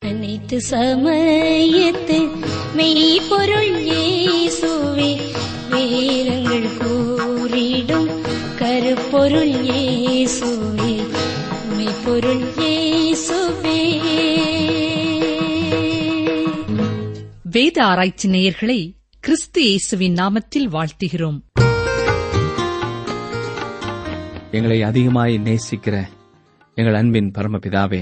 அனைத்து சமயத்து மெய்ப்பொருள் இயேசுவே வேதங்கள் கூறிடும் கருப்பொருள் இயேசுவே மெய்ப்பொருள் இயேசுவே வேத ஆராய்ச்சி நேயர்களை கிறிஸ்து இயேசுவின் நாமத்தில் வாழ்த்துகிறோம் எங்களை அதிகமாய் நேசிக்கிற எங்கள் அன்பின் பரமபிதாவே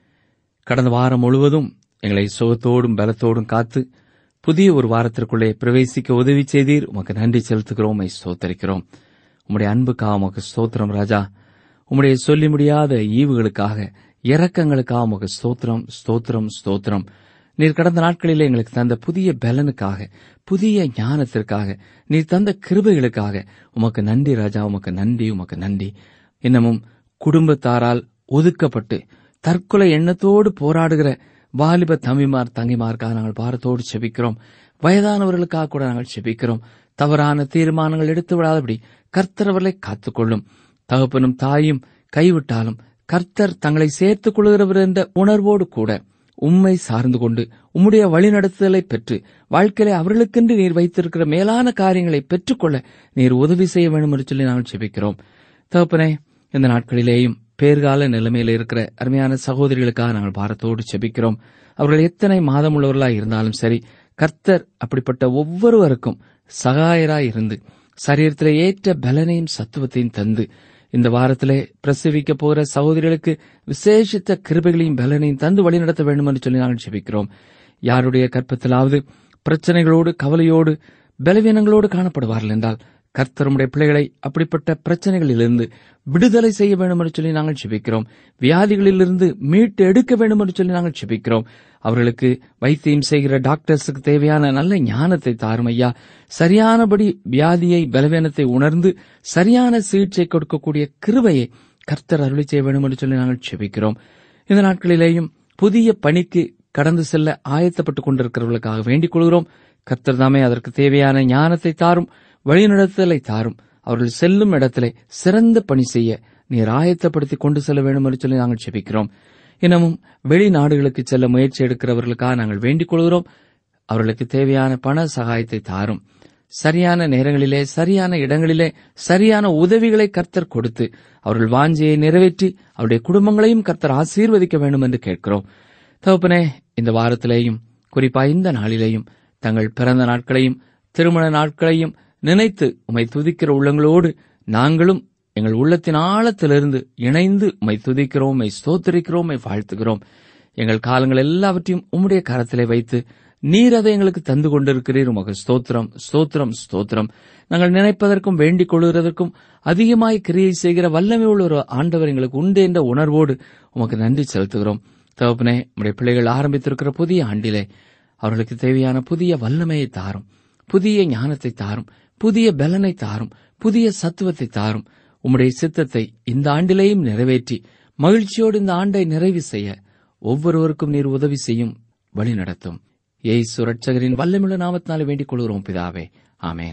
கடந்த வாரம் முழுவதும் எங்களை சுகத்தோடும் பலத்தோடும் காத்து புதிய ஒரு வாரத்திற்குள்ளே பிரவேசிக்க உதவி செய்தீர் உமக்கு நன்றி செலுத்துகிறோம் உம்மை ஸ்தோத்தரிக்கிறோம் உம்முடைய அன்புக்காக உமக்கு ஸ்தோத்திரம் ராஜா உம்முடைய சொல்லி முடியாத ஈவுகளுக்காக இரக்கங்களுக்காக உமக்கு ஸ்தோத்திரம் ஸ்தோத்திரம் ஸ்தோத்திரம் நீர் கடந்த நாட்களிலே எங்களுக்கு தந்த புதிய பலனுக்காக புதிய ஞானத்திற்காக நீர் தந்த கிருபைகளுக்காக உமக்கு நன்றி ராஜா உமக்கு நன்றி உமக்கு நன்றி இன்னமும் குடும்பத்தாரால் ஒதுக்கப்பட்டு தற்கொலை எண்ணத்தோடு போராடுகிற வாலிப தம்பிமார் தங்கிமாருக்காக நாங்கள் பாரத்தோடு செபிக்கிறோம் வயதானவர்களுக்காக கூட நாங்கள் செபிக்கிறோம் தவறான தீர்மானங்கள் எடுத்து விடாதபடி கர்த்தர் அவர்களை காத்துக்கொள்ளும் தகப்பனும் தாயும் கைவிட்டாலும் கர்த்தர் தங்களை சேர்த்துக் கொள்கிறவர் என்ற உணர்வோடு கூட உம்மை சார்ந்து கொண்டு உம்முடைய வழிநடத்துதலை பெற்று வாழ்க்கையிலே அவர்களுக்கென்று நீர் வைத்திருக்கிற மேலான காரியங்களை பெற்றுக்கொள்ள நீர் உதவி செய்ய வேண்டும் என்று சொல்லி நாங்கள் செபிக்கிறோம் தகப்பனே இந்த நாட்களிலேயும் பேர்கால நிலைமையில் இருக்கிற அருமையான சகோதரிகளுக்காக நாங்கள் பாரத்தோடு செபிக்கிறோம் அவர்கள் எத்தனை மாதம் உள்ளவர்களாய் இருந்தாலும் சரி கர்த்தர் அப்படிப்பட்ட ஒவ்வொருவருக்கும் சகாயராய் இருந்து சரீரத்திலே ஏற்ற பலனையும் சத்துவத்தையும் தந்து இந்த வாரத்திலே பிரசவிக்க போகிற சகோதரிகளுக்கு விசேஷித்த கிருபைகளையும் பலனையும் தந்து வழிநடத்த வேண்டும் என்று சொல்லி நாங்கள் செபிக்கிறோம் யாருடைய கற்பத்திலாவது பிரச்சனைகளோடு கவலையோடு பலவீனங்களோடு காணப்படுவார்கள் என்றால் கர்த்தருடைய பிள்ளைகளை அப்படிப்பட்ட பிரச்சனைகளிலிருந்து விடுதலை செய்ய வேண்டும் என்று சொல்லி நாங்கள் செபிக்கிறோம் வியாதிகளிலிருந்து மீட்டு எடுக்க வேண்டும் என்று சொல்லி நாங்கள் செபிக்கிறோம் அவர்களுக்கு வைத்தியம் செய்கிற டாக்டர்ஸுக்கு தேவையான நல்ல ஞானத்தை தாரும் ஐயா சரியானபடி வியாதியை பலவீனத்தை உணர்ந்து சரியான சிகிச்சை கொடுக்கக்கூடிய கிருபையை கர்த்தர் அருளி செய்ய வேண்டும் என்று சொல்லி நாங்கள் செபிக்கிறோம் இந்த நாட்களிலேயும் புதிய பணிக்கு கடந்து செல்ல ஆயத்தப்பட்டுக் கொண்டிருக்கிறவர்களுக்காக வேண்டிக் கொள்கிறோம் கர்த்தர் தாமே அதற்கு தேவையான ஞானத்தை தாரும் வழிநடத்துதலை தாரும் அவர்கள் செல்லும் இடத்திலே சிறந்த பணி செய்ய நீர் ஆயத்தப்படுத்தி கொண்டு செல்ல வேண்டும் என்று சொல்லி நாங்கள் செபிக்கிறோம் இன்னமும் வெளிநாடுகளுக்கு செல்ல முயற்சி எடுக்கிறவர்களுக்காக நாங்கள் வேண்டிக் கொள்கிறோம் அவர்களுக்கு தேவையான பண சகாயத்தை தாரும் சரியான நேரங்களிலே சரியான இடங்களிலே சரியான உதவிகளை கர்த்தர் கொடுத்து அவர்கள் வாஞ்சியை நிறைவேற்றி அவருடைய குடும்பங்களையும் கர்த்தர் ஆசீர்வதிக்க வேண்டும் என்று கேட்கிறோம் தகப்பனே இந்த வாரத்திலேயும் குறிப்பா இந்த நாளிலேயும் தங்கள் பிறந்த நாட்களையும் திருமண நாட்களையும் நினைத்து உம்மை துதிக்கிற உள்ளங்களோடு நாங்களும் எங்கள் உள்ளத்தின் ஆழத்திலிருந்து இணைந்து உம்மை துதிக்கிறோம் உம்மை ஸ்தோத்தரிக்கிறோம் உம்மை வாழ்த்துகிறோம் எங்கள் காலங்கள் எல்லாவற்றையும் உம்முடைய கரத்திலே வைத்து நீர் அதை எங்களுக்கு தந்து கொண்டிருக்கிறீர் உமக்கு ஸ்தோத்திரம் ஸ்தோத்திரம் ஸ்தோத்திரம் நாங்கள் நினைப்பதற்கும் வேண்டிக் கொள்கிறதற்கும் அதிகமாய் கிரியை செய்கிற வல்லமை உள்ள ஒரு ஆண்டவர் எங்களுக்கு உண்டு என்ற உணர்வோடு உமக்கு நன்றி செலுத்துகிறோம் தகப்பனே உம்முடைய பிள்ளைகள் ஆரம்பித்திருக்கிற புதிய ஆண்டிலே அவர்களுக்கு தேவையான புதிய வல்லமையை தாரும் புதிய ஞானத்தை தாரும் புதிய பலனை தாரும் புதிய சத்துவத்தை தாரும் உம்முடைய சித்தத்தை இந்த ஆண்டிலேயும் நிறைவேற்றி மகிழ்ச்சியோடு இந்த ஆண்டை நிறைவு செய்ய ஒவ்வொருவருக்கும் நீர் உதவி செய்யும் வழி நடத்தும் ஏய் சுரட்சகரின் வல்லமுள்ள நாமத்தினாலே வேண்டிக் கொள்கிறோம் பிதாவே ஆமேன்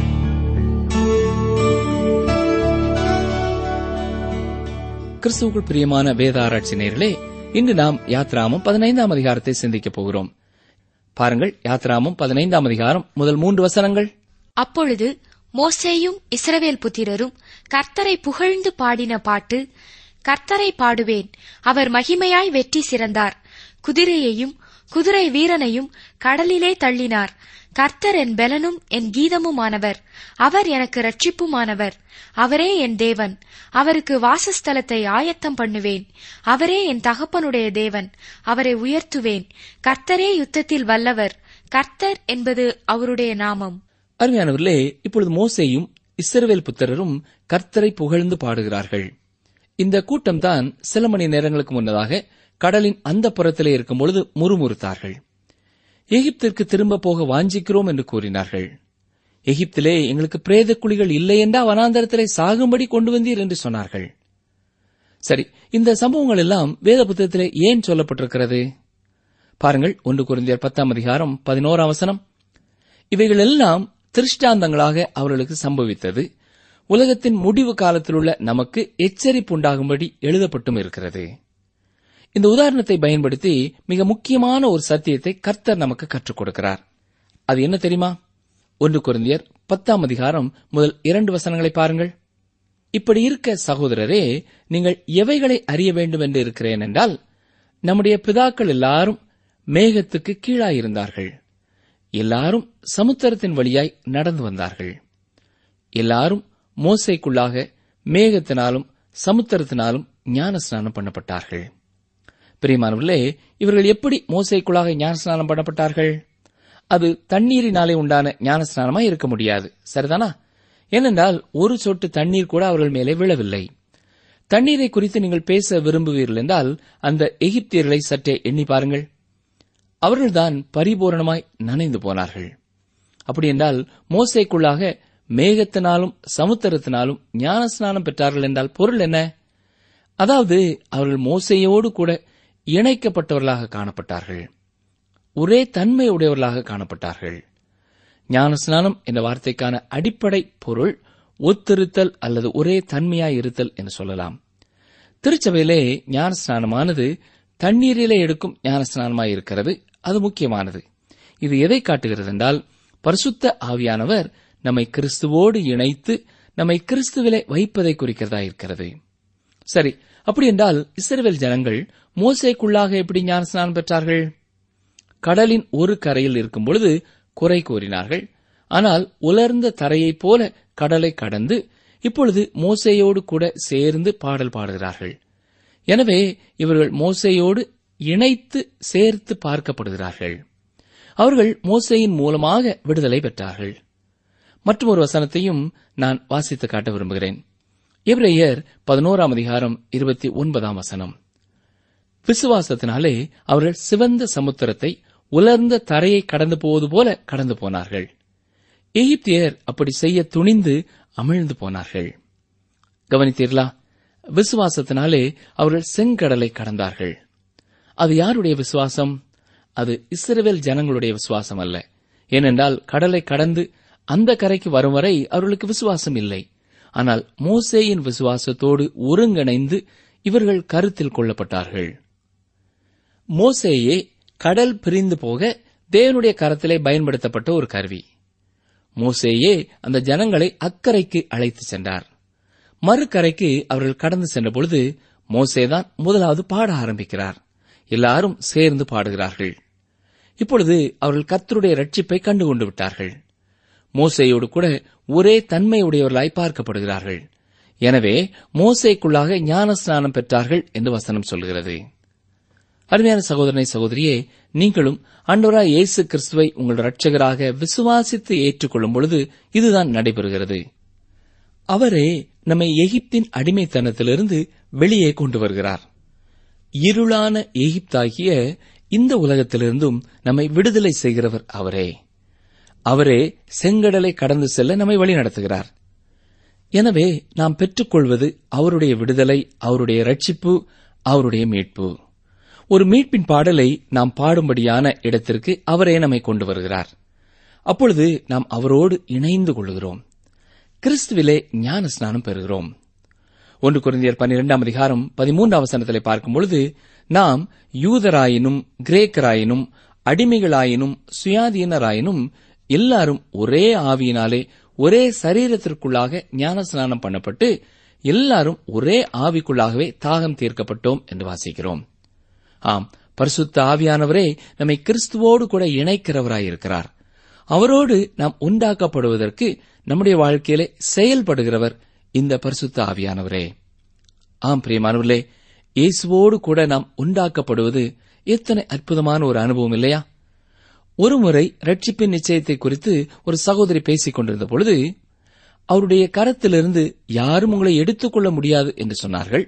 கிறிஸ்துவுக்குள் பிரியமான வேத ஆராய்ச்சி நேர்களே இன்று நாம் யாத்ராமம் பதினைந்தாம் அதிகாரத்தை சிந்திக்கப் போகிறோம் பாருங்கள் யாத்ராமம் பதினைந்தாம் அதிகாரம் முதல் மூன்று வசனங்கள் அப்பொழுது மோசேயும் இஸ்ரவேல் புத்திரரும் கர்த்தரை புகழ்ந்து பாடின பாட்டு கர்த்தரை பாடுவேன் அவர் மகிமையாய் வெற்றி சிறந்தார் குதிரையையும் குதிரை வீரனையும் கடலிலே தள்ளினார் கர்த்தர் என் பெலனும் என் கீதமுமானவர் அவர் எனக்கு ரட்சிப்புமானவர் அவரே என் தேவன் அவருக்கு வாசஸ்தலத்தை ஆயத்தம் பண்ணுவேன் அவரே என் தகப்பனுடைய தேவன் அவரை உயர்த்துவேன் கர்த்தரே யுத்தத்தில் வல்லவர் கர்த்தர் என்பது அவருடைய நாமம் அருமையானவர்களே இப்பொழுது மோசேயும் இஸ்ரவேல் புத்திரரும் கர்த்தரை புகழ்ந்து பாடுகிறார்கள் இந்த கூட்டம்தான் சில மணி நேரங்களுக்கு முன்னதாக கடலின் அந்த புறத்திலே இருக்கும் பொழுது முறுமுறுத்தார்கள் எகிப்திற்கு திரும்ப போக வாஞ்சிக்கிறோம் என்று கூறினார்கள் எகிப்திலே எங்களுக்கு பிரேத குழிகள் இல்லை என்றா வனாந்தரத்திலே சாகும்படி கொண்டு வந்தீர் என்று சொன்னார்கள் சரி இந்த சம்பவங்கள் எல்லாம் வேத புத்தகத்திலே ஏன் சொல்லப்பட்டிருக்கிறது பாருங்கள் ஒன்று குருந்தியர் பத்தாம் அதிகாரம் பதினோராம் வசனம் இவைகள் எல்லாம் திருஷ்டாந்தங்களாக அவர்களுக்கு சம்பவித்தது உலகத்தின் முடிவு காலத்தில் உள்ள நமக்கு எச்சரிப்பு உண்டாகும்படி எழுதப்பட்டும் இருக்கிறது இந்த உதாரணத்தை பயன்படுத்தி மிக முக்கியமான ஒரு சத்தியத்தை கர்த்தர் நமக்கு கற்றுக் கொடுக்கிறார் அது என்ன தெரியுமா ஒன்று குருந்தியர் பத்தாம் அதிகாரம் முதல் இரண்டு வசனங்களை பாருங்கள் இப்படி இருக்க சகோதரரே நீங்கள் எவைகளை அறிய வேண்டும் என்று இருக்கிறேன் என்றால் நம்முடைய பிதாக்கள் எல்லாரும் மேகத்துக்கு கீழாயிருந்தார்கள் எல்லாரும் சமுத்திரத்தின் வழியாய் நடந்து வந்தார்கள் எல்லாரும் மோசைக்குள்ளாக மேகத்தினாலும் சமுத்திரத்தினாலும் ஞானஸ்நானம் பண்ணப்பட்டார்கள் பிரியமானவர்களே இவர்கள் எப்படி மோசைக்குள்ளாக ஞானஸ்நானம் பண்ணப்பட்டார்கள் அது தண்ணீரினாலே உண்டான ஞானஸ்நானமாய் இருக்க முடியாது சரிதானா ஏனென்றால் ஒரு சொட்டு தண்ணீர் கூட அவர்கள் மேலே விழவில்லை தண்ணீரை குறித்து நீங்கள் பேச விரும்புவீர்கள் என்றால் அந்த எகிப்தியர்களை சற்றே எண்ணி பாருங்கள் அவர்கள்தான் பரிபூரணமாய் நனைந்து போனார்கள் அப்படி என்றால் மோசைக்குள்ளாக மேகத்தினாலும் சமுத்திரத்தினாலும் ஞானஸ்நானம் பெற்றார்கள் என்றால் பொருள் என்ன அதாவது அவர்கள் மோசையோடு கூட இணைக்கப்பட்டவர்களாக காணப்பட்டார்கள் ஒரே தன்மை உடையவர்களாக காணப்பட்டார்கள் ஞானஸ்நானம் என்ற வார்த்தைக்கான அடிப்படை பொருள் ஒத்திருத்தல் அல்லது ஒரே தன்மையாய் இருத்தல் என்று சொல்லலாம் திருச்சபையிலே ஞானஸ்நானமானது தண்ணீரிலே எடுக்கும் ஞானஸ்நானமாய் இருக்கிறது அது முக்கியமானது இது எதை காட்டுகிறது என்றால் பரிசுத்த ஆவியானவர் நம்மை கிறிஸ்துவோடு இணைத்து நம்மை கிறிஸ்துவிலே வைப்பதை குறிக்கிறதா இருக்கிறது சரி அப்படி என்றால் இஸ்ரவேல் ஜனங்கள் மோசைக்குள்ளாக எப்படி ஞானஸ்நானம் பெற்றார்கள் கடலின் ஒரு கரையில் இருக்கும் பொழுது குறை கூறினார்கள் ஆனால் உலர்ந்த தரையைப் போல கடலை கடந்து இப்பொழுது மோசையோடு கூட சேர்ந்து பாடல் பாடுகிறார்கள் எனவே இவர்கள் மோசையோடு இணைத்து சேர்த்து பார்க்கப்படுகிறார்கள் அவர்கள் மோசையின் மூலமாக விடுதலை பெற்றார்கள் மற்றும் ஒரு வசனத்தையும் நான் வாசித்து காட்ட விரும்புகிறேன் எபிரேயர் பதினோராம் அதிகாரம் இருபத்தி ஒன்பதாம் வசனம் விசுவாசத்தினாலே அவர்கள் சிவந்த சமுத்திரத்தை உலர்ந்த தரையை கடந்து போவது போல கடந்து போனார்கள் எகிப்தியர் அப்படி செய்ய துணிந்து அமிழ்ந்து போனார்கள் கவனித்தீர்களா விசுவாசத்தினாலே அவர்கள் செங்கடலை கடந்தார்கள் அது யாருடைய விசுவாசம் அது இஸ்ரவேல் ஜனங்களுடைய விசுவாசம் அல்ல ஏனென்றால் கடலை கடந்து அந்த கரைக்கு வரும் வரை அவர்களுக்கு விசுவாசம் இல்லை ஆனால் மோசேயின் விசுவாசத்தோடு ஒருங்கிணைந்து இவர்கள் கருத்தில் கொள்ளப்பட்டார்கள் மோசேயே கடல் பிரிந்து போக தேவனுடைய கரத்திலே பயன்படுத்தப்பட்ட ஒரு கருவி மோசேயே அந்த ஜனங்களை அக்கறைக்கு அழைத்து சென்றார் மறுக்கரைக்கு அவர்கள் கடந்து சென்ற பொழுது மோசேதான் முதலாவது பாட ஆரம்பிக்கிறார் எல்லாரும் சேர்ந்து பாடுகிறார்கள் இப்பொழுது அவர்கள் கர்த்தருடைய ரட்சிப்பை கண்டுகொண்டு விட்டார்கள் மோசேயோடு கூட ஒரே தன்மை உடையவர்களாய் பார்க்கப்படுகிறார்கள் எனவே மோசேக்குள்ளாக ஞானஸ்நானம் பெற்றார்கள் என்று வசனம் சொல்கிறது அருமையான சகோதரனை சகோதரியே நீங்களும் ஆண்டவராய் இயேசு கிறிஸ்துவை உங்கள் இரட்சகராக விசுவாசித்து ஏற்றுக்கொள்ளும் பொழுது இதுதான் நடைபெறுகிறது அவரே நம்மை எகிப்தின் அடிமைத்தனத்திலிருந்து வெளியே கொண்டு வருகிறார் இருளான எகிப்தாகிய இந்த உலகத்திலிருந்தும் நம்மை விடுதலை செய்கிறவர் அவரே அவரே செங்கடலை கடந்து செல்ல நம்மை வழிநடத்துகிறார் எனவே நாம் பெற்றுக்கொள்வது அவருடைய விடுதலை அவருடைய ரட்சிப்பு அவருடைய மீட்பு ஒரு மீட்பின் பாடலை நாம் பாடும்படியான இடத்திற்கு அவரே நம்மை கொண்டு வருகிறார் அப்பொழுது நாம் அவரோடு இணைந்து கொள்கிறோம் கிறிஸ்துவிலே ஞான ஸ்நானம் பெறுகிறோம் ஒன்று குருந்தியர் பன்னிரெண்டாம் அதிகாரம் பதிமூன்றாம் வசனத்திலே பார்க்கும் பொழுது நாம் யூதராயினும் கிரேக்கராயினும் அடிமைகளாயினும் சுயாதீனராயினும் எல்லாரும் ஒரே ஆவியினாலே ஒரே சரீரத்திற்குள்ளாக ஞானஸ்நானம் பண்ணப்பட்டு எல்லாரும் ஒரே ஆவிக்குள்ளாகவே தாகம் தீர்க்கப்பட்டோம் என்று வாசிக்கிறோம் ஆம் பரிசுத்த ஆவியானவரே நம்மை கிறிஸ்துவோடு கூட இணைக்கிறவராயிருக்கிறார் அவரோடு நாம் உண்டாக்கப்படுவதற்கு நம்முடைய வாழ்க்கையிலே செயல்படுகிறவர் இந்த பரிசுத்த ஆவியானவரே ஆம் பிரியமானவர்களே இயேசுவோடு கூட நாம் உண்டாக்கப்படுவது எத்தனை அற்புதமான ஒரு அனுபவம் இல்லையா ஒருமுறை ரட்சிப்பின் நிச்சயத்தை குறித்து ஒரு சகோதரி பேசிக் கொண்டிருந்த பொழுது அவருடைய கரத்திலிருந்து யாரும் உங்களை எடுத்துக்கொள்ள முடியாது என்று சொன்னார்கள்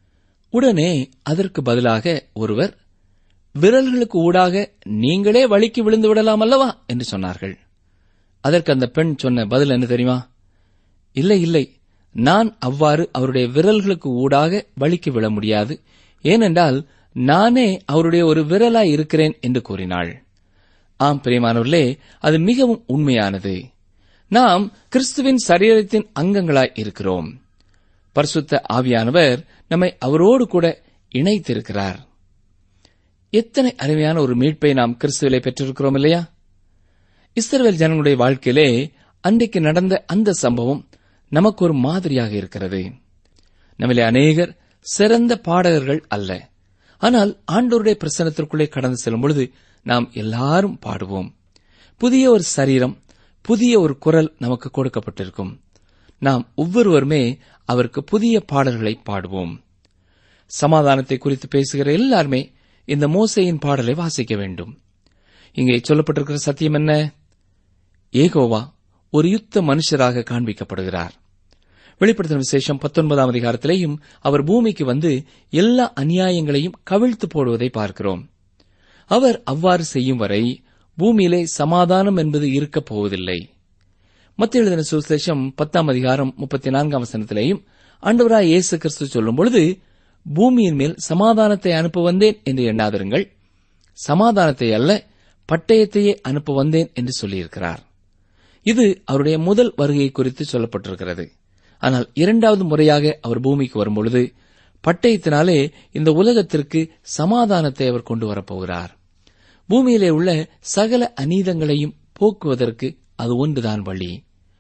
உடனே அதற்கு பதிலாக ஒருவர் விரல்களுக்கு ஊடாக நீங்களே வழிக்கு விழுந்து விடலாம் அல்லவா என்று சொன்னார்கள் அதற்கு அந்த பெண் சொன்ன பதில் என்ன தெரியுமா இல்லை இல்லை நான் அவ்வாறு அவருடைய விரல்களுக்கு ஊடாக வழிக்கு விழ முடியாது ஏனென்றால் நானே அவருடைய ஒரு விரலாய் இருக்கிறேன் என்று கூறினாள் ஆம் பிரியமானவர்களே அது மிகவும் உண்மையானது நாம் கிறிஸ்துவின் சரீரத்தின் அங்கங்களாய் இருக்கிறோம் பரிசுத்த ஆவியானவர் நம்மை அவரோடு கூட இணைத்திருக்கிறார் எத்தனை அருமையான ஒரு மீட்பை நாம் கிறிஸ்துவிலே பெற்றிருக்கிறோம் இல்லையா இஸ்ரவேல் ஜனங்களுடைய வாழ்க்கையிலே அன்றைக்கு நடந்த அந்த சம்பவம் நமக்கு ஒரு மாதிரியாக இருக்கிறது நம்மிலே அநேகர் சிறந்த பாடகர்கள் அல்ல ஆனால் ஆண்டோருடைய பிரசனத்திற்குள்ளே கடந்து செல்லும் பொழுது நாம் எல்லாரும் பாடுவோம் புதிய ஒரு சரீரம் புதிய ஒரு குரல் நமக்கு கொடுக்கப்பட்டிருக்கும் நாம் ஒவ்வொருவருமே அவருக்கு புதிய பாடல்களை பாடுவோம் சமாதானத்தை குறித்து பேசுகிற எல்லாருமே இந்த மோசையின் பாடலை வாசிக்க வேண்டும் இங்கே சொல்லப்பட்டிருக்கிற சத்தியம் என்ன ஏகோவா ஒரு யுத்த மனுஷராக காண்பிக்கப்படுகிறார் வெளிப்படுத்தின விசேஷம் பத்தொன்பதாம் அதிகாரத்திலேயும் அவர் பூமிக்கு வந்து எல்லா அநியாயங்களையும் கவிழ்த்து போடுவதை பார்க்கிறோம் அவர் அவ்வாறு செய்யும் வரை பூமியிலே சமாதானம் என்பது இருக்கப் போவதில்லை மத்திய எழுதின சுசேஷம் பத்தாம் அதிகாரம் முப்பத்தி நான்காம் வசனத்திலேயும் ஆண்டவராய் இயேசு கிறிஸ்து சொல்லும் பொழுது பூமியின் மேல் சமாதானத்தை அனுப்ப வந்தேன் என்று எண்ணாதிருங்கள் சமாதானத்தை அல்ல பட்டயத்தையே அனுப்ப வந்தேன் என்று சொல்லியிருக்கிறார் இது அவருடைய முதல் வருகை குறித்து சொல்லப்பட்டிருக்கிறது ஆனால் இரண்டாவது முறையாக அவர் பூமிக்கு வரும்பொழுது பட்டயத்தினாலே இந்த உலகத்திற்கு சமாதானத்தை அவர் கொண்டு வரப்போகிறார் பூமியிலே உள்ள சகல அநீதங்களையும் போக்குவதற்கு அது ஒன்றுதான் வழி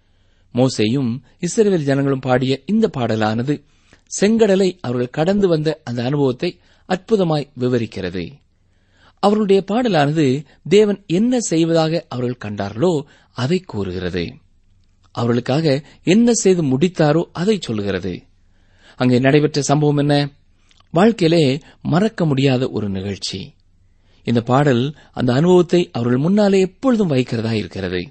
மோசேயும் இஸ்ரவேல் ஜனங்களும் பாடிய இந்த பாடலானது செங்கடலை அவர்கள் கடந்து வந்த அந்த அனுபவத்தை அற்புதமாய் விவரிக்கிறது அவர்களுடைய பாடலானது தேவன் என்ன செய்வதாக அவர்கள் கண்டார்களோ அதை கூறுகிறது அவர்களுக்காக என்ன செய்து முடித்தாரோ அதை சொல்லுகிறது அங்கே நடைபெற்ற சம்பவம் என்ன வாழ்க்கையிலே மறக்க முடியாத ஒரு நிகழ்ச்சி இந்த பாடல் அந்த அனுபவத்தை அவர்கள் முன்னாலே எப்பொழுதும் வைக்கிறதா இருக்கிறது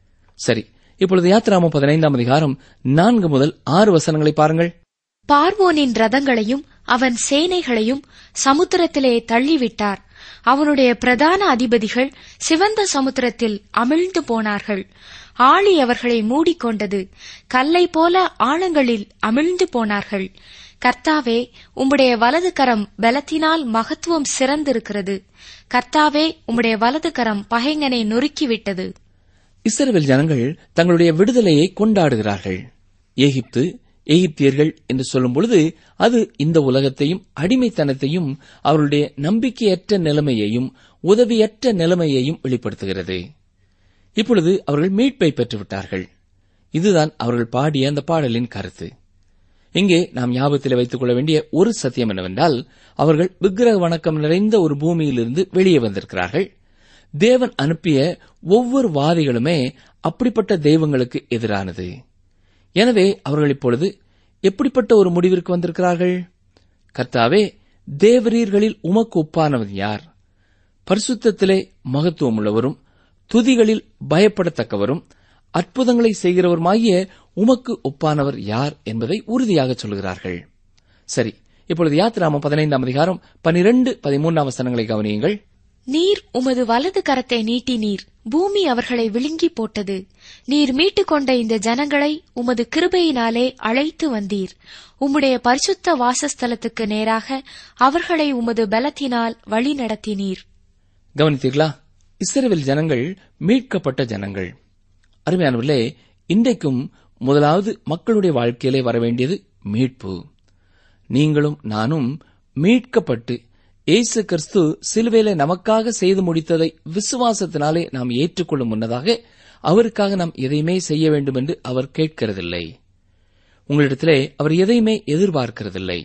சரி இப்பொழுது யாத்திராமம் பதினைந்தாம் அதிகாரம் நான்கு முதல் ஆறு வசனங்களை பாருங்கள் பார்வோனின் ரதங்களையும் அவன் சேனைகளையும் சமுத்திரத்திலே தள்ளிவிட்டார் அவனுடைய பிரதான அதிபதிகள் சிவந்த சமுத்திரத்தில் அமிழ்ந்து போனார்கள் ஆழி அவர்களை மூடிக்கொண்டது கல்லை போல ஆழங்களில் அமிழ்ந்து போனார்கள் கர்த்தாவே உம்முடைய வலது கரம் பலத்தினால் மகத்துவம் சிறந்திருக்கிறது கர்த்தாவே உம்முடைய வலது கரம் பகைங்கனை நொறுக்கிவிட்டது இஸ்ரவேல் ஜனங்கள் தங்களுடைய விடுதலையை கொண்டாடுகிறார்கள் எகிப்து எகிப்தியர்கள் என்று சொல்லும் பொழுது அது இந்த உலகத்தையும் அடிமைத்தனத்தையும் அவர்களுடைய நம்பிக்கையற்ற நிலைமையையும் உதவியற்ற நிலைமையையும் வெளிப்படுத்துகிறது இப்பொழுது அவர்கள் மீட்பை பெற்றுவிட்டார்கள் இதுதான் அவர்கள் பாடிய அந்த பாடலின் கருத்து இங்கே நாம் ஞாபகத்தில் வைத்துக் கொள்ள வேண்டிய ஒரு சத்தியம் என்னவென்றால் அவர்கள் விக்கிரக வணக்கம் நிறைந்த ஒரு பூமியிலிருந்து வெளியே வந்திருக்கிறார்கள் தேவன் அனுப்பிய ஒவ்வொரு வாதிகளுமே அப்படிப்பட்ட தெய்வங்களுக்கு எதிரானது எனவே அவர்கள் இப்பொழுது எப்படிப்பட்ட ஒரு முடிவிற்கு வந்திருக்கிறார்கள் கர்த்தாவே தேவரீர்களில் உமக்கு ஒப்பானவன் யார் பரிசுத்தத்திலே மகத்துவம் உள்ளவரும் துதிகளில் பயப்படத்தக்கவரும் அற்புதங்களை செய்கிறவருமாகிய உமக்கு ஒப்பானவர் யார் என்பதை உறுதியாக சொல்கிறார்கள் சரி இப்பொழுது யாத்திராமம் பதினைந்தாம் அதிகாரம் பனிரெண்டு பதிமூன்றாம் வசனங்களை கவனியுங்கள் நீர் உமது வலது கரத்தை நீட்டினீர் பூமி அவர்களை விழுங்கி போட்டது நீர் மீட்டுக் கொண்ட இந்த ஜனங்களை உமது கிருபையினாலே அழைத்து வந்தீர் உம்முடைய பரிசுத்த வாசஸ்தலத்துக்கு நேராக அவர்களை உமது பலத்தினால் வழி நடத்தினீர் கவனித்தீர்களா இஸ்ரவேல் ஜனங்கள் மீட்கப்பட்ட ஜனங்கள் அருமையானவர்களே இன்றைக்கும் முதலாவது மக்களுடைய வாழ்க்கையிலே வரவேண்டியது மீட்பு நீங்களும் நானும் மீட்கப்பட்டு இயேசு கிறிஸ்து சிலுவையிலே நமக்காக செய்து முடித்ததை விசுவாசத்தினாலே நாம் ஏற்றுக்கொள்ளும் முன்னதாக அவருக்காக நாம் எதையுமே செய்ய வேண்டும் என்று அவர் கேட்கிறதில்லை உங்களிடத்திலே அவர் எதையுமே எதிர்பார்க்கிறதில்லை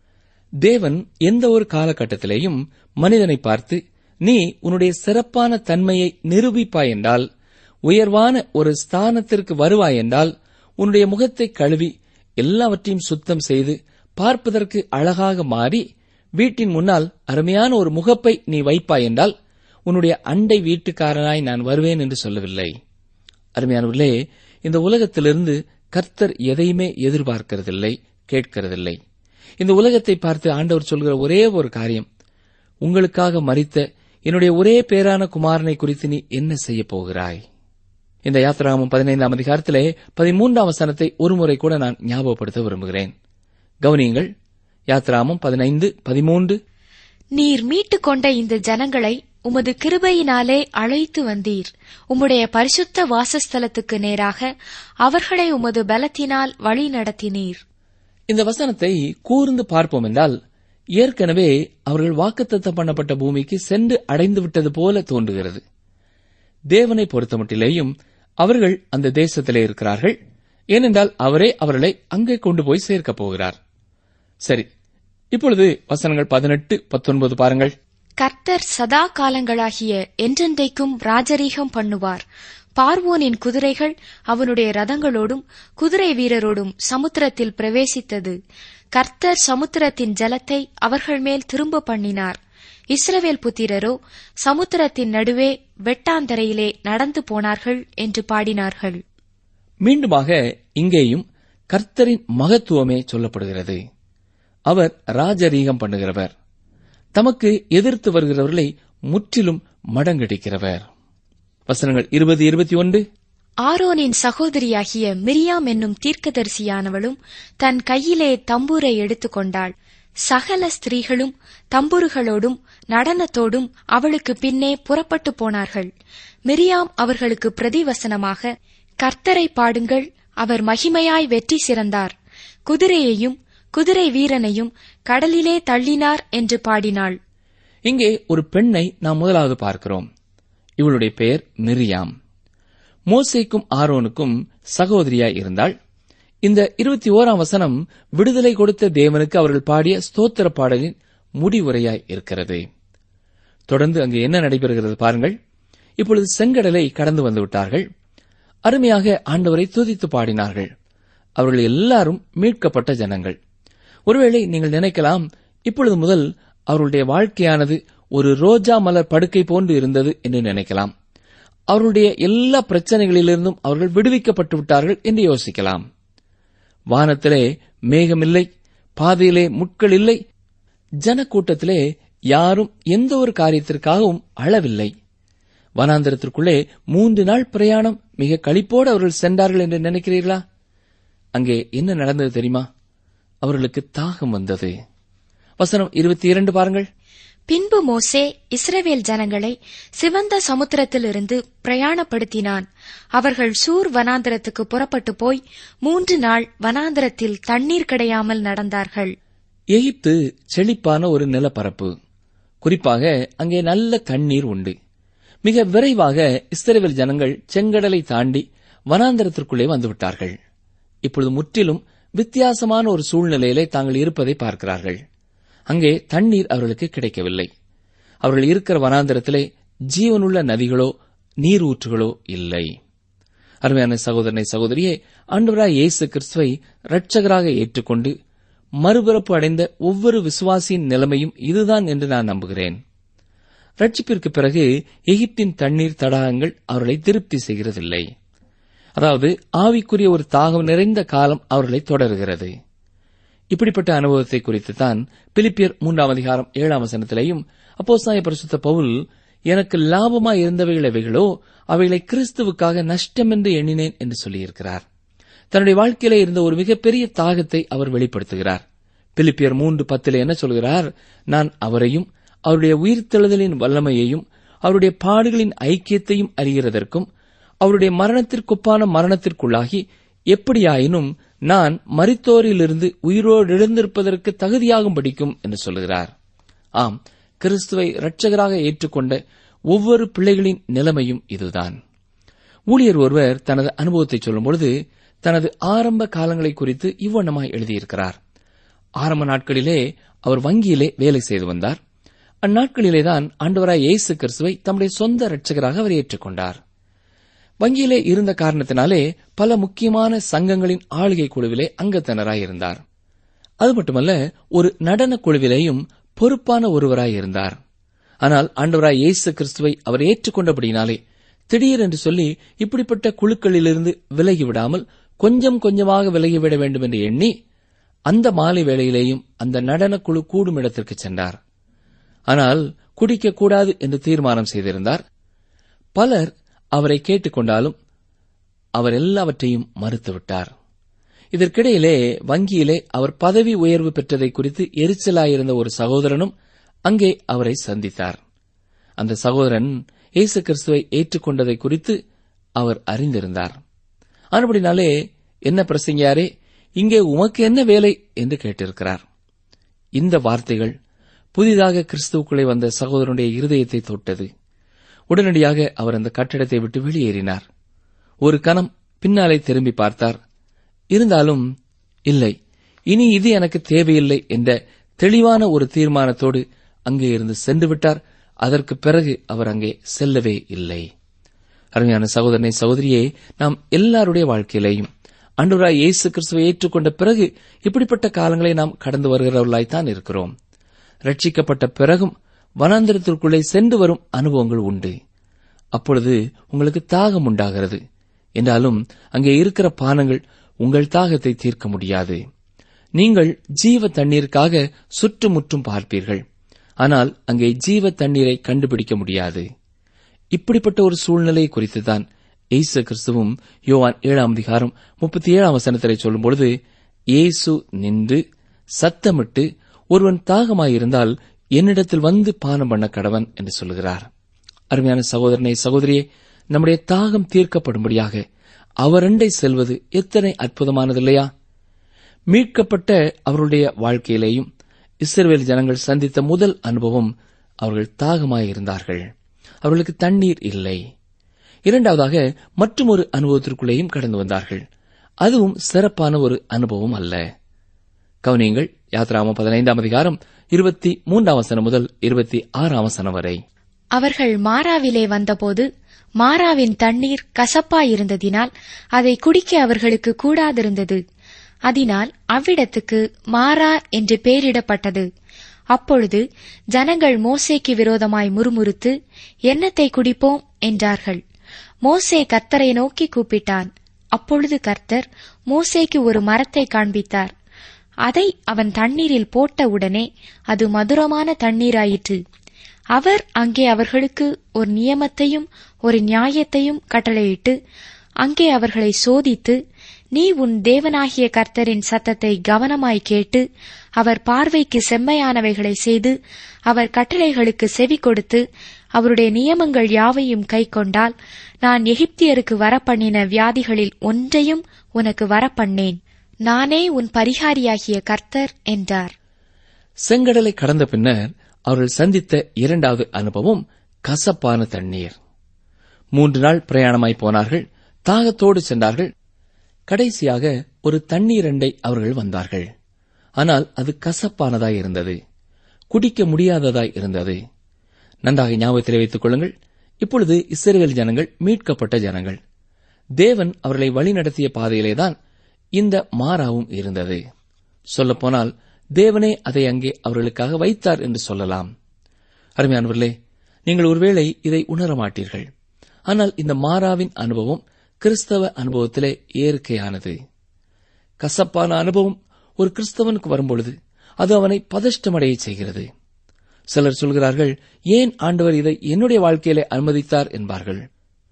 தேவன் எந்த ஒரு காலகட்டத்திலேயும் மனிதனை பார்த்து நீ உன்னுடைய சிறப்பான தன்மையை நிரூபிப்பாய் என்றால் உயர்வான ஒரு ஸ்தானத்திற்கு வருவாய் என்றால் உன்னுடைய முகத்தை கழுவி எல்லாவற்றையும் சுத்தம் செய்து பார்ப்பதற்கு அழகாக மாறி வீட்டின் முன்னால் அருமையான ஒரு முகப்பை நீ வைப்பாய் என்றால் உன்னுடைய அண்டை வீட்டுக்காரனாய் நான் வருவேன் என்று சொல்லவில்லை அருமையானவர்களே இந்த உலகத்திலிருந்து கர்த்தர் எதையுமே எதிர்பார்க்கிறதில்லை கேட்கிறதில்லை இந்த உலகத்தை பார்த்து ஆண்டவர் சொல்கிற ஒரே ஒரு காரியம் உங்களுக்காக மறித்த என்னுடைய ஒரே பேரான குமாரனை குறித்து நீ என்ன செய்யப் போகிறாய் இந்த யாத்திராமம் பதினைந்தாம் அதிகாரத்திலே பதிமூன்றாம் வசனத்தை ஒருமுறை கூட நான் ஞாபகப்படுத்த விரும்புகிறேன் கவனியுங்கள் யாத்திராமம் பதினைந்து பதிமூன்று நீர் மீட்டுக் கொண்ட இந்த ஜனங்களை உமது கிருபையினாலே அழைத்து வந்தீர் உம்முடைய பரிசுத்த வாசஸ்தலத்துக்கு நேராக அவர்களை உமது பலத்தினால் வழி நடத்தினீர் இந்த வசனத்தை கூர்ந்து பார்ப்போம் என்றால் ஏற்கனவே அவர்கள் வாக்குத்தத்தம் பண்ணப்பட்ட பூமிக்கு சென்று அடைந்து விட்டது போல தோன்றுகிறது தேவனை பொறுத்தமட்டிலேயும் அவர்கள் அந்த தேசத்திலே இருக்கிறார்கள் ஏனென்றால் அவரே அவர்களை அங்கே கொண்டு போய் சேர்க்கப் போகிறார் சரி இப்பொழுது வசனங்கள் பதினெட்டு பத்தொன்பது பாருங்கள் கர்த்தர் சதா காலங்களாகிய என்றென்றைக்கும் ராஜரீகம் பண்ணுவார் பார்வோனின் குதிரைகள் அவனுடைய ரதங்களோடும் குதிரை வீரரோடும் சமுத்திரத்தில் பிரவேசித்தது கர்த்தர் சமுத்திரத்தின் ஜலத்தை அவர்கள் மேல் திரும்ப பண்ணினார் இஸ்ரவேல் புத்திரரோ சமுத்திரத்தின் நடுவே வெட்டாந்தரையிலே நடந்து போனார்கள் என்று பாடினார்கள் மீண்டுமாக இங்கேயும் கர்த்தரின் மகத்துவமே சொல்லப்படுகிறது அவர் ராஜரீகம் பண்ணுகிறவர் தமக்கு எதிர்த்து வருகிறவர்களை முற்றிலும் மடங்கடிக்கிறவர் வசனங்கள் இருபது இருபத்தி ஒன்று ஆரோனின் சகோதரியாகிய மிரியாம் என்னும் தீர்க்கதரிசியானவளும் தன் கையிலே தம்பூரை எடுத்துக்கொண்டாள் சகல ஸ்திரீகளும் தம்புருகளோடும் நடனத்தோடும் அவளுக்கு பின்னே புறப்பட்டு போனார்கள் மிரியாம் அவர்களுக்கு பிரதிவசனமாக கர்த்தரை பாடுங்கள் அவர் மகிமையாய் வெற்றி சிறந்தார் குதிரையையும் குதிரை வீரனையும் கடலிலே தள்ளினார் என்று பாடினாள் இங்கே ஒரு பெண்ணை நாம் முதலாவது பார்க்கிறோம் இவளுடைய பெயர் மிரியாம் மோசேக்கும் ஆரோனுக்கும் சகோதரியாய் இருந்தாள் இந்த இருபத்தி ஓராம் வசனம் விடுதலை கொடுத்த தேவனுக்கு அவர்கள் பாடிய ஸ்தோத்திர பாடலின் முடிவுரையாய் இருக்கிறது தொடர்ந்து அங்கு என்ன நடைபெறுகிறது பாருங்கள் இப்பொழுது செங்கடலை கடந்து வந்து விட்டார்கள் அருமையாக ஆண்டவரை துதித்து பாடினார்கள் அவர்கள் எல்லாரும் மீட்கப்பட்ட ஜனங்கள் ஒருவேளை நீங்கள் நினைக்கலாம் இப்பொழுது முதல் அவர்களுடைய வாழ்க்கையானது ஒரு ரோஜா மலர் படுக்கை போன்று இருந்தது என்று நினைக்கலாம் அவர்களுடைய எல்லா பிரச்சனைகளிலிருந்தும் அவர்கள் விடுவிக்கப்பட்டு விட்டார்கள் என்று யோசிக்கலாம் வானத்திலே மேகமில்லை பாதையிலே முட்கள் இல்லை ஜனக்கூட்டத்திலே யாரும் எந்த ஒரு காரியத்திற்காகவும் அழவில்லை வனாந்திரத்திற்குள்ளே மூன்று நாள் பிரயாணம் மிக களிப்போடு அவர்கள் சென்றார்கள் என்று நினைக்கிறீர்களா அங்கே என்ன நடந்தது தெரியுமா அவர்களுக்கு தாகம் வந்தது வசனம் இருபத்தி இரண்டு பாருங்கள் பின்பு மோசே இஸ்ரவேல் ஜனங்களை சிவந்த சமுத்திரத்திலிருந்து பிரயாணப்படுத்தினான் அவர்கள் சூர் வனாந்தரத்துக்கு புறப்பட்டு போய் மூன்று நாள் வனாந்தரத்தில் தண்ணீர் கிடையாமல் நடந்தார்கள் எகிப்து செழிப்பான ஒரு நிலப்பரப்பு குறிப்பாக அங்கே நல்ல தண்ணீர் உண்டு மிக விரைவாக இஸ்ரவேல் ஜனங்கள் செங்கடலை தாண்டி வனாந்தரத்திற்குள்ளே வந்துவிட்டார்கள் இப்பொழுது முற்றிலும் வித்தியாசமான ஒரு சூழ்நிலையிலே தாங்கள் இருப்பதை பார்க்கிறார்கள் அங்கே தண்ணீர் அவர்களுக்கு கிடைக்கவில்லை அவர்கள் இருக்கிற வனாந்தரத்திலே ஜீவனுள்ள நதிகளோ நீர் ஊற்றுகளோ இல்லை அருமையான சகோதரனை சகோதரியே ஆண்டவராய் இயேசு கிறிஸ்துவை இரட்சகராக ஏற்றுக்கொண்டு மறுபிறப்பு அடைந்த ஒவ்வொரு விசுவாசியின் நிலைமையும் இதுதான் என்று நான் நம்புகிறேன் ரட்சிப்பிற்கு பிறகு எகிப்தின் தண்ணீர் தடாகங்கள் அவர்களை திருப்தி செய்கிறதில்லை அதாவது ஆவிக்குரிய ஒரு தாகம் நிறைந்த காலம் அவர்களை தொடர்கிறது இப்படிப்பட்ட அனுபவத்தை குறித்து தான் பிலிப்பியர் மூன்றாம் அதிகாரம் ஏழாம் வசனத்திலேயும் அப்போஸ்தாய பரிசுத்த பவுல் எனக்கு லாபமாய் இருந்தவைகள் எவைகளோ அவைகளை கிறிஸ்துவுக்காக நஷ்டம் என்று எண்ணினேன் என்று சொல்லியிருக்கிறார் தன்னுடைய வாழ்க்கையிலே இருந்த ஒரு மிகப்பெரிய தாகத்தை அவர் வெளிப்படுத்துகிறார் பிலிப்பியர் மூன்று பத்திலே என்ன சொல்கிறார் நான் அவரையும் அவருடைய உயிர்த்தெழுதலின் வல்லமையையும் அவருடைய பாடுகளின் ஐக்கியத்தையும் அறிகிறதற்கும் அவருடைய மரணத்திற்கொப்பான மரணத்திற்குள்ளாகி எப்படியாயினும் நான் மரித்தோரிலிருந்து உயிரோடு எழுந்திருப்பதற்கு தகுதியாகும் படிக்கும் என்று சொல்கிறார் ஆம் கிறிஸ்துவை இரட்சகராக ஏற்றுக்கொண்ட ஒவ்வொரு பிள்ளைகளின் நிலைமையும் இதுதான் ஊழியர் ஒருவர் தனது அனுபவத்தை சொல்லும்பொழுது தனது ஆரம்ப காலங்களை குறித்து இவ்வண்ணமாய் எழுதியிருக்கிறார் ஆரம்ப நாட்களிலே அவர் வங்கியிலே வேலை செய்து வந்தார் அந்நாட்களிலேதான் ஆண்டவராய் இயேசு கிறிஸ்துவை தம்முடைய சொந்த இரட்சகராக அவர் ஏற்றுக்கொண்டார் வங்கியிலே இருந்த காரணத்தினாலே பல முக்கியமான சங்கங்களின் ஆளுகை குழுவிலே அங்கத்தினராய் இருந்தார் அது மட்டுமல்ல ஒரு நடன குழுவிலேயும் பொறுப்பான ஒருவராய் இருந்தார் ஆனால் ஆண்டவராய் இயேசு கிறிஸ்துவை அவர் ஏற்றுக்கொண்டபடியினாலே திடீரென்று சொல்லி இப்படிப்பட்ட குழுக்களிலிருந்து விலகிவிடாமல் கொஞ்சம் கொஞ்சமாக விலகிவிட வேண்டும் என்று எண்ணி அந்த மாலை வேளையிலேயும் அந்த நடன குழு கூடும் இடத்திற்கு சென்றார் ஆனால் குடிக்கக்கூடாது என்று தீர்மானம் செய்திருந்தார் பலர் அவரை கேட்டுக்கொண்டாலும் அவர் எல்லாவற்றையும் மறுத்துவிட்டார் இதற்கிடையிலே வங்கியிலே அவர் பதவி உயர்வு பெற்றதை குறித்து எரிச்சலாயிருந்த ஒரு சகோதரனும் அங்கே அவரை சந்தித்தார் அந்த சகோதரன் இயேசு கிறிஸ்துவை ஏற்றுக்கொண்டதை குறித்து அவர் அறிந்திருந்தார் ஆனபடினாலே என்ன பிரசங்கியாரே இங்கே உமக்கு என்ன வேலை என்று கேட்டிருக்கிறார் இந்த வார்த்தைகள் புதிதாக கிறிஸ்துவுக்குள்ளே வந்த சகோதரனுடைய இருதயத்தை தொட்டது உடனடியாக அவர் அந்த கட்டடத்தை விட்டு வெளியேறினார் ஒரு கணம் பின்னாலே திரும்பி பார்த்தார் இருந்தாலும் இல்லை இனி இது எனக்கு தேவையில்லை என்ற தெளிவான ஒரு தீர்மானத்தோடு அங்கே இருந்து சென்று விட்டார் அதற்கு பிறகு அவர் அங்கே செல்லவே இல்லை அருமையான சகோதரனை சகோதரியே நாம் எல்லாருடைய வாழ்க்கையிலேயும் அன்றுராய் இயேசு கிறிஸ்துவை ஏற்றுக்கொண்ட பிறகு இப்படிப்பட்ட காலங்களை நாம் கடந்து வருகிறவர்களாய்த்தான் இருக்கிறோம் ரட்சிக்கப்பட்ட பிறகும் வனாந்திரத்திற்குள்ளே சென்று வரும் அனுபவங்கள் உண்டு அப்பொழுது உங்களுக்கு தாகம் உண்டாகிறது என்றாலும் அங்கே இருக்கிற பானங்கள் உங்கள் தாகத்தை தீர்க்க முடியாது நீங்கள் ஜீவ தண்ணீருக்காக சுற்றுமுற்றும் பார்ப்பீர்கள் ஆனால் அங்கே ஜீவ தண்ணீரை கண்டுபிடிக்க முடியாது இப்படிப்பட்ட ஒரு சூழ்நிலை குறித்துதான் இயேசு கிறிஸ்துவும் யோவான் ஏழாம் அதிகாரம் முப்பத்தி ஏழாம் வசனத்திலே சொல்லும்பொழுது இயேசு நின்று சத்தமிட்டு ஒருவன் தாகமாயிருந்தால் என்னிடத்தில் வந்து பானம் பண்ண கடவன் என்று சொல்லுகிறார் அருமையான சகோதரனை சகோதரியே நம்முடைய தாகம் தீர்க்கப்படும்படியாக அவரண்டை செல்வது எத்தனை அற்புதமானது இல்லையா மீட்கப்பட்ட அவருடைய வாழ்க்கையிலேயும் இஸ்ரவேல் ஜனங்கள் சந்தித்த முதல் அனுபவம் அவர்கள் தாகமாயிருந்தார்கள் அவர்களுக்கு தண்ணீர் இல்லை இரண்டாவதாக மற்றொரு அனுபவத்திற்குள்ளேயும் கடந்து வந்தார்கள் அதுவும் சிறப்பான ஒரு அனுபவம் அல்ல கவனியங்கள் யாத்ராம பதினைந்தாம் அதிகாரம் இருபத்தி மூன்றாம் வசனம் முதல் இருபத்தி ஆறாம் வசனம் வரை அவர்கள் மாறாவிலே வந்தபோது மாறாவின் தண்ணீர் கசப்பாயிருந்ததினால் அதை குடிக்க அவர்களுக்கு கூடாதிருந்தது அதனால் அவ்விடத்துக்கு மாறா என்று பெயரிடப்பட்டது அப்பொழுது ஜனங்கள் மோசேக்கு விரோதமாய் முறுமுறுத்து என்னத்தை குடிப்போம் என்றார்கள் மோசே கர்த்தரை நோக்கி கூப்பிட்டான் அப்பொழுது கர்த்தர் மோசேக்கு ஒரு மரத்தை காண்பித்தார் அதை அவன் தண்ணீரில் போட்டவுடனே அது மதுரமான தண்ணீராயிற்று அவர் அங்கே அவர்களுக்கு ஒரு நியமத்தையும் ஒரு நியாயத்தையும் கட்டளையிட்டு அங்கே அவர்களை சோதித்து நீ உன் தேவனாகிய கர்த்தரின் சத்தத்தை கவனமாய் கேட்டு அவர் பார்வைக்கு செம்மையானவைகளை செய்து அவர் கட்டளைகளுக்கு செவி கொடுத்து அவருடைய நியமங்கள் யாவையும் கைக்கொண்டால் நான் எகிப்தியருக்கு வரப்பண்ணின வியாதிகளில் ஒன்றையும் உனக்கு வரப்பண்ணேன் நானே உன் பரிகாரியாகிய கர்த்தர் என்றார் செங்கடலை கடந்த பின்னர் அவர்கள் சந்தித்த இரண்டாவது அனுபவம் கசப்பான தண்ணீர் மூன்று நாள் பிரயாணமாய் போனார்கள் தாகத்தோடு சென்றார்கள் கடைசியாக ஒரு தண்ணீரண்டை அவர்கள் வந்தார்கள் ஆனால் அது கசப்பானதாய் இருந்தது குடிக்க முடியாததாய் இருந்தது நன்றாக ஞாபகத்திலே வைத்துக் கொள்ளுங்கள் இப்பொழுது இஸ்ரேல் ஜனங்கள் மீட்கப்பட்ட ஜனங்கள் தேவன் அவர்களை வழிநடத்திய பாதையிலேதான் இந்த மாறாவும் இருந்தது சொல்லப்போனால் தேவனே அதை அங்கே அவர்களுக்காக வைத்தார் என்று சொல்லலாம் அருமையானவர்களே நீங்கள் ஒருவேளை இதை உணர மாட்டீர்கள் ஆனால் இந்த மாறாவின் அனுபவம் கிறிஸ்தவ அனுபவத்திலே இயற்கையானது கசப்பான அனுபவம் ஒரு கிறிஸ்தவனுக்கு வரும்பொழுது அது அவனை பதஷ்டமடைய செய்கிறது சிலர் சொல்கிறார்கள் ஏன் ஆண்டவர் இதை என்னுடைய வாழ்க்கையிலே அனுமதித்தார் என்பார்கள்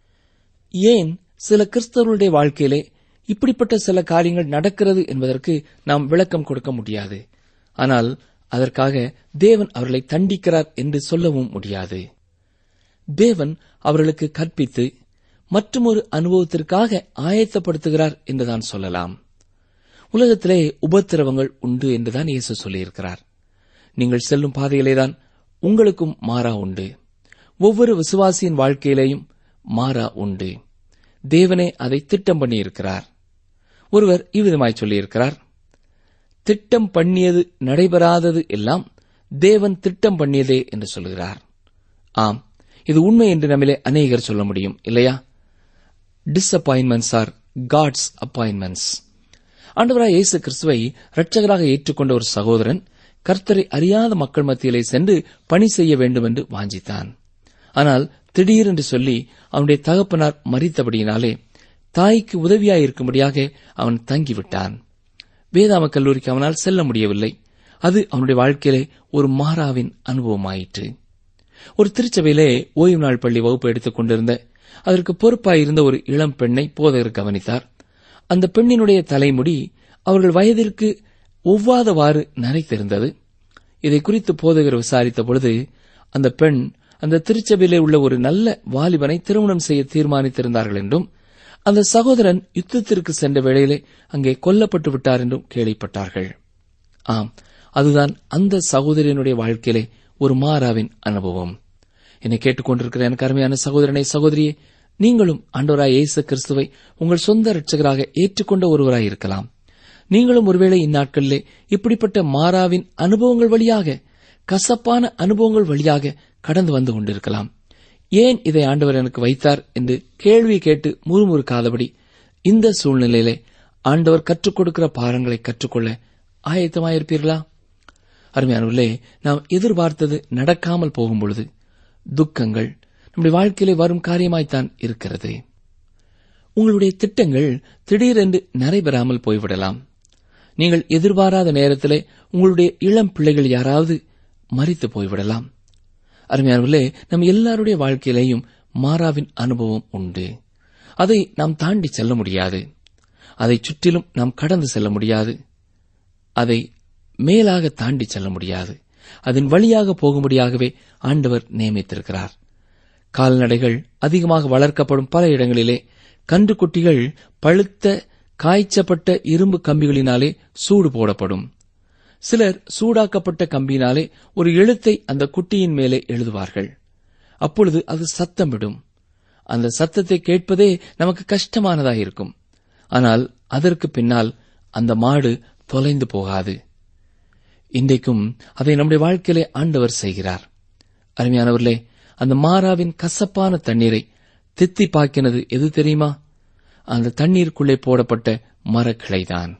ஏன் சில கிறிஸ்தவர்களுடைய வாழ்க்கையிலே இப்படிப்பட்ட சில காரியங்கள் நடக்கிறது என்பதற்கு நாம் விளக்கம் கொடுக்க முடியாது ஆனால் அதற்காக தேவன் அவர்களை தண்டிக்கிறார் என்று சொல்லவும் முடியாது தேவன் அவர்களுக்கு கற்பித்து மற்றொரு அனுபவத்திற்காக ஆயத்தப்படுத்துகிறார் என்றுதான் சொல்லலாம் உலகத்திலே உபத்திரவங்கள் உண்டு என்றுதான் இயேசு சொல்லியிருக்கிறார் நீங்கள் செல்லும் பாதையிலேதான் உங்களுக்கும் மாறா உண்டு ஒவ்வொரு விசுவாசியின் வாழ்க்கையிலேயும் மாறா உண்டு தேவனே அதை திட்டம் பண்ணியிருக்கிறார் ஒருவர் இவ்விதமாய் சொல்லியிருக்கிறார் திட்டம் பண்ணியது நடைபெறாதது எல்லாம் தேவன் திட்டம் பண்ணியதே என்று சொல்கிறார் ஆம் இது உண்மை என்று நம்மிலே அநேகர் சொல்ல முடியும் இல்லையா டிஸ்அப்பாயின்மெண்ட்ஸ் ஆர் காட்ஸ் அப்பாயின்மெண்ட்ஸ் ஆண்டவராய் இயேசு கிறிஸ்துவை இரட்சகராக ஏற்றுக்கொண்ட ஒரு சகோதரன் கர்த்தரை அறியாத மக்கள் மத்தியிலே சென்று பணி செய்ய வேண்டும் என்று வாஞ்சித்தான் ஆனால் திடீரென்று சொல்லி அவனுடைய தகப்பனார் மறித்தபடியினாலே தாய்க்கு உதவியாயிருக்கும்படியாக அவன் தங்கிவிட்டான் வேதாம கல்லூரிக்கு அவனால் செல்ல முடியவில்லை அது அவனுடைய வாழ்க்கையிலே ஒரு மாறாவின் அனுபவமாயிற்று ஒரு திருச்சபையிலே ஓய்வு நாள் பள்ளி வகுப்பு எடுத்துக் கொண்டிருந்த அதற்கு பொறுப்பாயிருந்த ஒரு இளம் பெண்ணை போதகர் கவனித்தார் அந்த பெண்ணினுடைய தலைமுடி அவர்கள் வயதிற்கு ஒவ்வாதவாறு நரைத்திருந்தது இதை குறித்து போதகர் விசாரித்த பொழுது அந்த பெண் அந்த திருச்சபையிலே உள்ள ஒரு நல்ல வாலிபனை திருமணம் செய்ய தீர்மானித்திருந்தார்கள் என்றும் அந்த சகோதரன் யுத்தத்திற்கு சென்ற வேளையிலே அங்கே கொல்லப்பட்டு விட்டார் என்றும் கேள்விப்பட்டார்கள் ஆம் அதுதான் அந்த சகோதரனுடைய வாழ்க்கையிலே ஒரு மாறாவின் அனுபவம் என்னை கேட்டுக்கொண்டிருக்கிற எனக்கு அருமையான சகோதரனை சகோதரியே நீங்களும் ஆண்டவராய் இயேசு கிறிஸ்துவை உங்கள் சொந்த ரட்சகராக ஏற்றுக்கொண்ட ஒருவராய் இருக்கலாம் நீங்களும் ஒருவேளை இந்நாட்களிலே இப்படிப்பட்ட மாறாவின் அனுபவங்கள் வழியாக கசப்பான அனுபவங்கள் வழியாக கடந்து வந்து கொண்டிருக்கலாம் ஏன் இதை ஆண்டவர் எனக்கு வைத்தார் என்று கேள்வி கேட்டு முறுமுறுக்காதபடி இந்த சூழ்நிலையிலே ஆண்டவர் கற்றுக் கொடுக்கிற பாடங்களை கற்றுக்கொள்ள ஆயத்தமாயிருப்பீர்களா அருமையானவர்களே நாம் எதிர்பார்த்தது நடக்காமல் போகும் பொழுது துக்கங்கள் நம்முடைய வாழ்க்கையிலே வரும் காரியமாய்த்தான் இருக்கிறது உங்களுடைய திட்டங்கள் திடீரென்று நடைபெறாமல் போய்விடலாம் நீங்கள் எதிர்பாராத நேரத்திலே உங்களுடைய இளம் பிள்ளைகள் யாராவது மறித்து போய்விடலாம் அருமையானவர்களே நம் எல்லாருடைய வாழ்க்கையிலேயும் மாறாவின் அனுபவம் உண்டு அதை நாம் தாண்டி செல்ல முடியாது அதை சுற்றிலும் நாம் கடந்து செல்ல முடியாது அதை மேலாக தாண்டி செல்ல முடியாது அதன் வழியாக போகும்படியாகவே ஆண்டவர் நியமித்திருக்கிறார் கால்நடைகள் அதிகமாக வளர்க்கப்படும் பல இடங்களிலே கன்றுக்குட்டிகள் பழுத்த காய்ச்சப்பட்ட இரும்பு கம்பிகளினாலே சூடு போடப்படும் சிலர் சூடாக்கப்பட்ட கம்பியினாலே ஒரு எழுத்தை அந்த குட்டியின் மேலே எழுதுவார்கள் அப்பொழுது அது சத்தமிடும் அந்த சத்தத்தை கேட்பதே நமக்கு கஷ்டமானதாயிருக்கும் ஆனால் அதற்கு பின்னால் அந்த மாடு தொலைந்து போகாது இன்றைக்கும் அதை நம்முடைய வாழ்க்கையிலே ஆண்டவர் செய்கிறார் அருமையானவர்களே அந்த மாறாவின் கசப்பான தண்ணீரை தித்தி பாக்கினது எது தெரியுமா அந்த தண்ணீருக்குள்ளே போடப்பட்ட மரக்கிளைதான்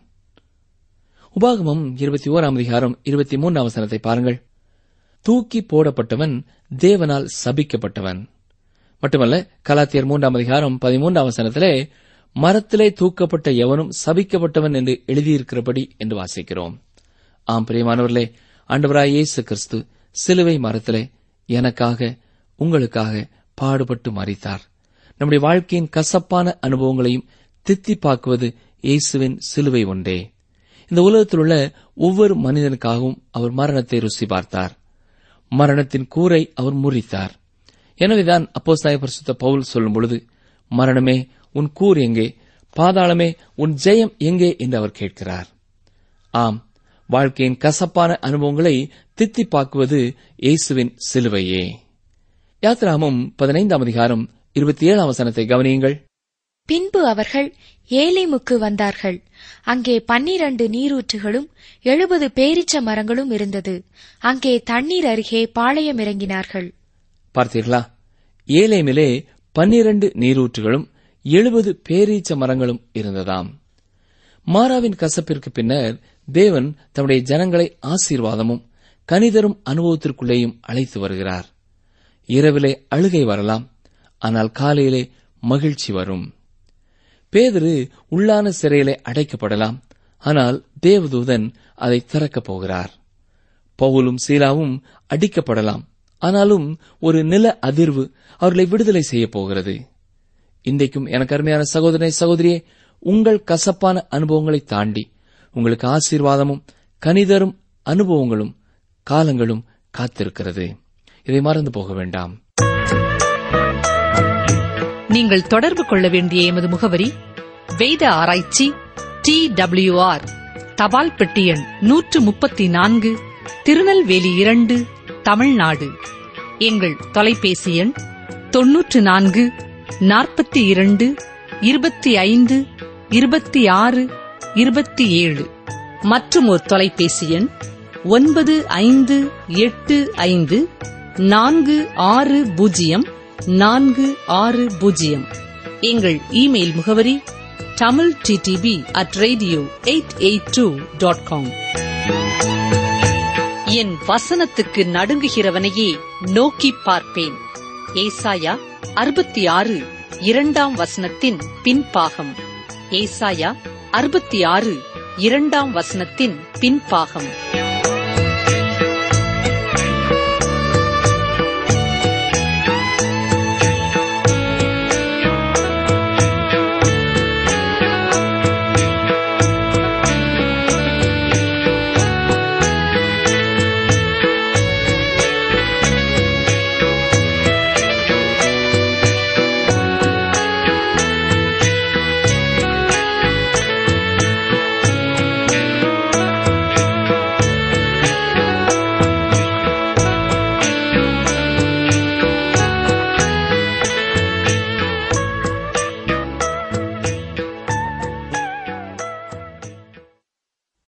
உபாகமம் இருபத்தி ஓராம் அதிகாரம் இருபத்தி மூன்றாம் வசனத்தை பாருங்கள் தூக்கி போடப்பட்டவன் தேவனால் சபிக்கப்பட்டவன் மட்டுமல்ல கலாத்தியர் மூன்றாம் அதிகாரம் பதிமூன்றாம் வசனத்திலே மரத்திலே தூக்கப்பட்ட எவனும் சபிக்கப்பட்டவன் என்று எழுதியிருக்கிறபடி என்று வாசிக்கிறோம் ஆம் பிரியமானவர்களே ஆண்டவராய் இயேசு கிறிஸ்து சிலுவை மரத்திலே எனக்காக உங்களுக்காக பாடுபட்டு மறித்தார் நம்முடைய வாழ்க்கையின் கசப்பான அனுபவங்களையும் தித்திப்பாக்குவது இயேசுவின் சிலுவை ஒன்றே இந்த உலகத்தில் உள்ள ஒவ்வொரு மனிதனுக்காகவும் அவர் மரணத்தை ருசி பார்த்தார் மரணத்தின் கூரை அவர் முறித்தார் எனவேதான் அப்போஸ்தாய பரிசுத்த பவுல் சொல்லும் பொழுது மரணமே உன் கூர் எங்கே பாதாளமே உன் ஜெயம் எங்கே என்று அவர் கேட்கிறார் ஆம் வாழ்க்கையின் கசப்பான அனுபவங்களை தித்திப்பாக்குவது இயேசுவின் சிலுவையே யாத்ராமம் பதினைந்தாம் அதிகாரம் இருபத்தி ஏழாம் வசனத்தை கவனியுங்கள் பின்பு அவர்கள் ஏலிமுக்கு வந்தார்கள் அங்கே பன்னிரண்டு நீரூற்றுகளும் எழுபது பேரிச்ச மரங்களும் இருந்தது அங்கே தண்ணீர் அருகே பாளையம் இறங்கினார்கள் பார்த்தீர்களா ஏலேமிலே பன்னிரண்டு நீரூற்றுகளும் எழுபது பேரீச்ச மரங்களும் இருந்ததாம் மாறாவின் கசப்பிற்கு பின்னர் தேவன் தம்முடைய ஜனங்களை ஆசீர்வாதமும் கனிதரும் அனுபவத்திற்குள்ளேயும் அழைத்து வருகிறார் இரவிலே அழுகை வரலாம் ஆனால் காலையிலே மகிழ்ச்சி வரும் பேதரு உள்ளான சிறையிலே அடைக்கப்படலாம் ஆனால் தேவதூதன் அதை திறக்கப் போகிறார் பவுலும் சீலாவும் அடிக்கப்படலாம் ஆனாலும் ஒரு நில அதிர்வு அவர்களை விடுதலை செய்யப் போகிறது இன்றைக்கும் எனக்கு அருமையான சகோதரனை சகோதரியே உங்கள் கசப்பான அனுபவங்களை தாண்டி உங்களுக்கு ஆசீர்வாதமும் கனிதரும் அனுபவங்களும் காலங்களும் காத்திருக்கிறது இதை மறந்து போக வேண்டாம் நீங்கள் தொடர்பு கொள்ள வேண்டிய எமது முகவரி வேத ஆராய்ச்சி டி ஆர் தபால் பெட்டி எண் நூற்று முப்பத்தி நான்கு திருநெல்வேலி இரண்டு தமிழ்நாடு எங்கள் தொலைபேசி எண் தொன்னூற்று நான்கு நாற்பத்தி இரண்டு இருபத்தி ஐந்து இருபத்தி ஆறு இருபத்தி ஏழு மற்றும் ஒரு தொலைபேசி எண் ஒன்பது ஐந்து எட்டு ஐந்து நான்கு ஆறு பூஜ்ஜியம் நான்கு ஆறு பூஜ்ஜியம் எங்கள் இமெயில் முகவரி Tamil DTP at radio eight eight two dot com என் வசனத்துக்கு நடுங்குகிறவனையே நோக்கி பார்ப்பேன் ஏசாயா அறுபத்தி ஆறு இரண்டாம் வசனத்தின் பின்பாகம் ஏசாயா அறுபத்தி ஆறு இரண்டாம் வசனத்தின் பின்பாகம்